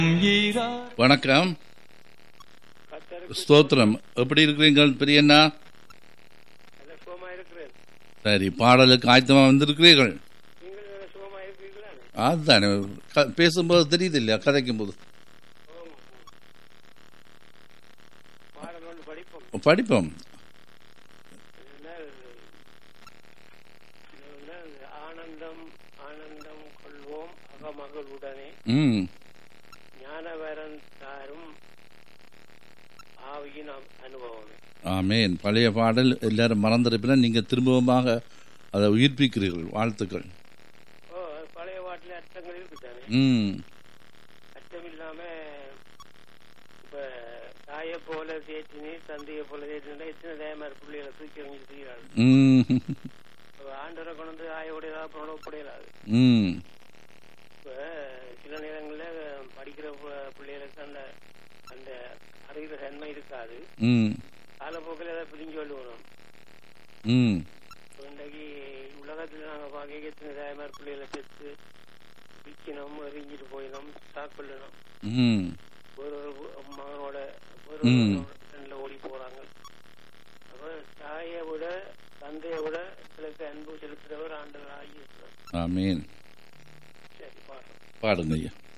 வணக்கம் ஸ்தோத்திரம் எப்படி இருக்கிறீர்கள் பெரியண்ணா நல்ல சுகமா இருக்கிறேன் சரி பாடலுக்கு ஆயத்தமா வந்திருக்கிறீர்கள் நீங்கள் நல்ல சுகமா இருக்கிறீங்களா அதுதானே க- பேசும்போது தெரியுது இல்லையா கதைக்கும் போது பாடல் ஒன்று படிப்போம் படிப்போம் என்ன- என்ன ஆனந்தம் ஆனந்தம் கொள்வோம் அகமகளுடனே ம் ஞானவரன் தாரும் ஆவியின் அ- அனுபவமே ஆமேன் பழைய பாடல் எல்லாரும் மறந்திருப்பினா நீங்கள் திரும்பவுமாக அதை உயிர்ப்பிக்கிறீர்கள் வாழ்த்துக்கள் ஓ அது பழைய பாட்டில் அர்த்தங்கள் இருக்குதானே ம் அர்த்தம் இல்லாம இப்ப தாயை போல தேற்றினி தந்தையை போல தேற்றினா எத்தனை தயமார் பிள்ளைகளை தூக்கி எறிஞ்சு தூக்கிறாள் ம் ஆண்டரை கொண்டு வந்து ஆயோடையதா புறப்படையலாது ம் இப்ப சில நேரங்கள்ல படிக்கிற பு- பிள்ளைகளுக்கு அந்த அந்த அறிகிற தன்மை இருக்காது ம் காலப்போக்கில் ஏதாவது பிரிஞ்சு சொல்லுவோம் ம் இப்ப இன்றைக்கு உலகத்துல நாங்க பார்க்க எத்தனை தாய்மார் பிள்ளைகளை பெற்று விற்கணும் எரிஞ்சிட்டு போயிடும் சாக்கொள்ளணும் ம் ஒரு ஒரு மகனோட ஒரு ம். ஃப்ரெண்ட்ல ஓடி போறாங்க அப்ப தாயை விட தந்தையை விட எங்களுக்கு அன்பு செலுத்துறவர் ஆண்டவர் ஆகியிருக்கிறார் ஆமேன் சரி பாடுறோம் பாடுங்க ஐயா